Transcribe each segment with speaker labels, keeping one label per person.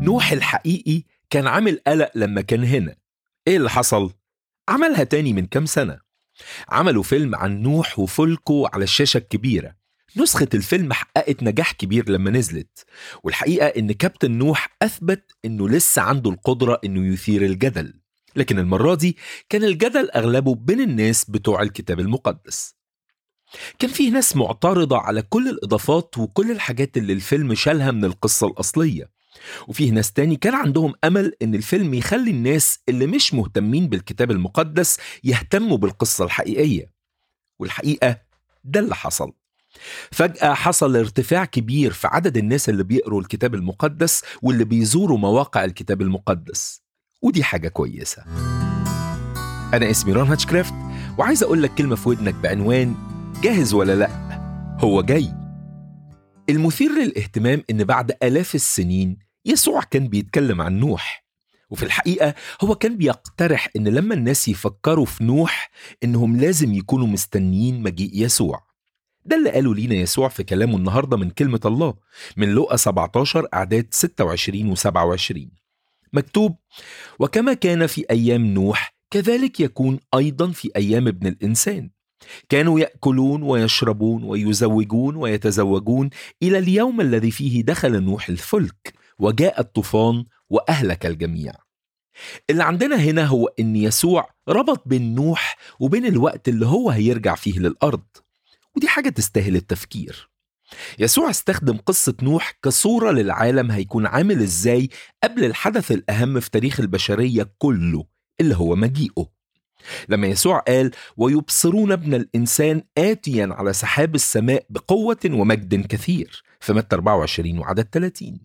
Speaker 1: نوح الحقيقي كان عامل قلق لما كان هنا ايه اللي حصل؟ عملها تاني من كام سنة عملوا فيلم عن نوح وفلكه على الشاشة الكبيرة نسخة الفيلم حققت نجاح كبير لما نزلت والحقيقة إن كابتن نوح أثبت إنه لسه عنده القدرة إنه يثير الجدل لكن المرة دي كان الجدل أغلبه بين الناس بتوع الكتاب المقدس كان فيه ناس معترضة على كل الإضافات وكل الحاجات اللي الفيلم شالها من القصة الأصلية وفيه ناس تاني كان عندهم أمل إن الفيلم يخلي الناس اللي مش مهتمين بالكتاب المقدس يهتموا بالقصة الحقيقية والحقيقة ده اللي حصل فجأة حصل ارتفاع كبير في عدد الناس اللي بيقروا الكتاب المقدس واللي بيزوروا مواقع الكتاب المقدس ودي حاجة كويسة أنا اسمي ران هاتشكرافت وعايز أقول لك كلمة في ودنك بعنوان جاهز ولا لأ هو جاي المثير للاهتمام إن بعد آلاف السنين يسوع كان بيتكلم عن نوح وفي الحقيقة هو كان بيقترح إن لما الناس يفكروا في نوح إنهم لازم يكونوا مستنيين مجيء يسوع ده اللي قاله لينا يسوع في كلامه النهارده من كلمة الله من لقا 17 أعداد 26 و 27 مكتوب وكما كان في أيام نوح كذلك يكون أيضا في أيام ابن الإنسان كانوا يأكلون ويشربون ويزوجون ويتزوجون إلى اليوم الذي فيه دخل نوح الفلك وجاء الطوفان وأهلك الجميع اللي عندنا هنا هو إن يسوع ربط بين نوح وبين الوقت اللي هو هيرجع فيه للأرض ودي حاجة تستاهل التفكير يسوع استخدم قصة نوح كصورة للعالم هيكون عامل ازاي قبل الحدث الأهم في تاريخ البشرية كله اللي هو مجيئه لما يسوع قال ويبصرون ابن الإنسان آتيا على سحاب السماء بقوة ومجد كثير في متى 24 وعدد 30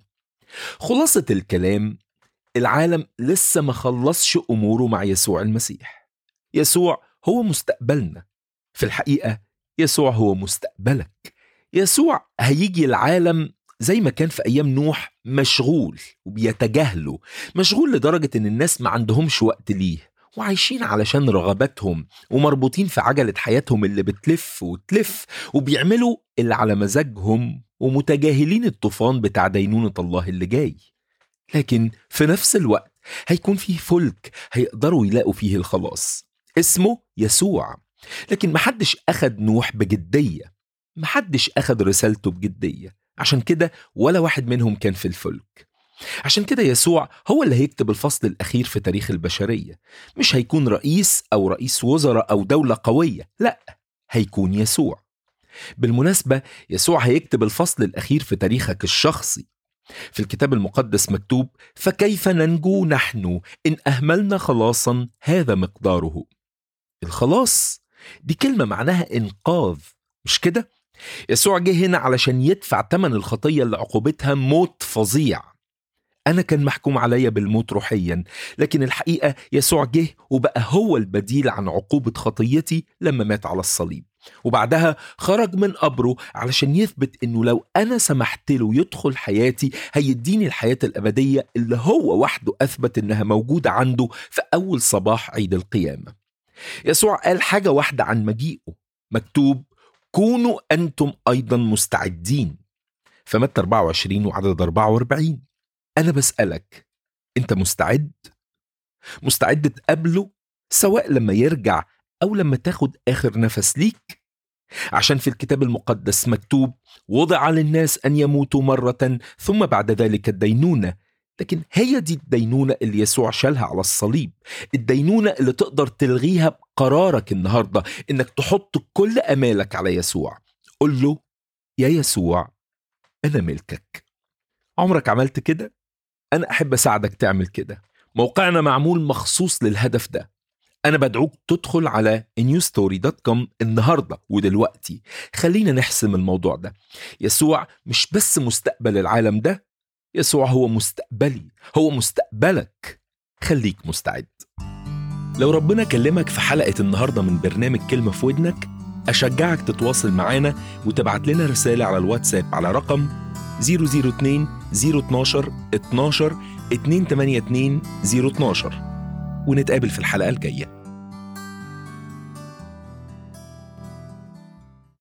Speaker 1: خلاصة الكلام العالم لسه ما خلصش أموره مع يسوع المسيح يسوع هو مستقبلنا في الحقيقة يسوع هو مستقبلك يسوع هيجي العالم زي ما كان في ايام نوح مشغول وبيتجاهله مشغول لدرجه ان الناس ما عندهمش وقت ليه وعايشين علشان رغباتهم ومربوطين في عجله حياتهم اللي بتلف وتلف وبيعملوا اللي على مزاجهم ومتجاهلين الطوفان بتاع دينونه الله اللي جاي لكن في نفس الوقت هيكون فيه فلك هيقدروا يلاقوا فيه الخلاص اسمه يسوع لكن محدش أخد نوح بجدية محدش أخد رسالته بجدية عشان كده ولا واحد منهم كان في الفلك عشان كده يسوع هو اللي هيكتب الفصل الأخير في تاريخ البشرية مش هيكون رئيس أو رئيس وزراء أو دولة قوية لا هيكون يسوع بالمناسبة يسوع هيكتب الفصل الأخير في تاريخك الشخصي في الكتاب المقدس مكتوب فكيف ننجو نحن إن أهملنا خلاصا هذا مقداره الخلاص دي كلمة معناها إنقاذ مش كده؟ يسوع جه هنا علشان يدفع تمن الخطية اللي عقوبتها موت فظيع أنا كان محكوم عليا بالموت روحيا لكن الحقيقة يسوع جه وبقى هو البديل عن عقوبة خطيتي لما مات على الصليب وبعدها خرج من قبره علشان يثبت انه لو انا سمحت له يدخل حياتي هيديني الحياة الابدية اللي هو وحده اثبت انها موجودة عنده في اول صباح عيد القيامة يسوع قال حاجة واحدة عن مجيئه مكتوب كونوا أنتم أيضا مستعدين فمتى 24 وعدد 44 أنا بسألك أنت مستعد؟ مستعد تقابله سواء لما يرجع أو لما تاخد آخر نفس ليك؟ عشان في الكتاب المقدس مكتوب وضع للناس أن يموتوا مرة ثم بعد ذلك الدينونة لكن هي دي الدينونة اللي يسوع شالها على الصليب الدينونة اللي تقدر تلغيها بقرارك النهاردة إنك تحط كل أمالك على يسوع قل له يا يسوع أنا ملكك عمرك عملت كده؟ أنا أحب أساعدك تعمل كده موقعنا معمول مخصوص للهدف ده أنا بدعوك تدخل على newstory.com النهاردة ودلوقتي خلينا نحسم الموضوع ده يسوع مش بس مستقبل العالم ده يسوع هو مستقبلي هو مستقبلك خليك مستعد لو ربنا كلمك في حلقة النهاردة من برنامج كلمة في ودنك أشجعك تتواصل معانا وتبعت لنا رسالة على الواتساب على رقم 002 012 12 282 012 ونتقابل في الحلقة الجاية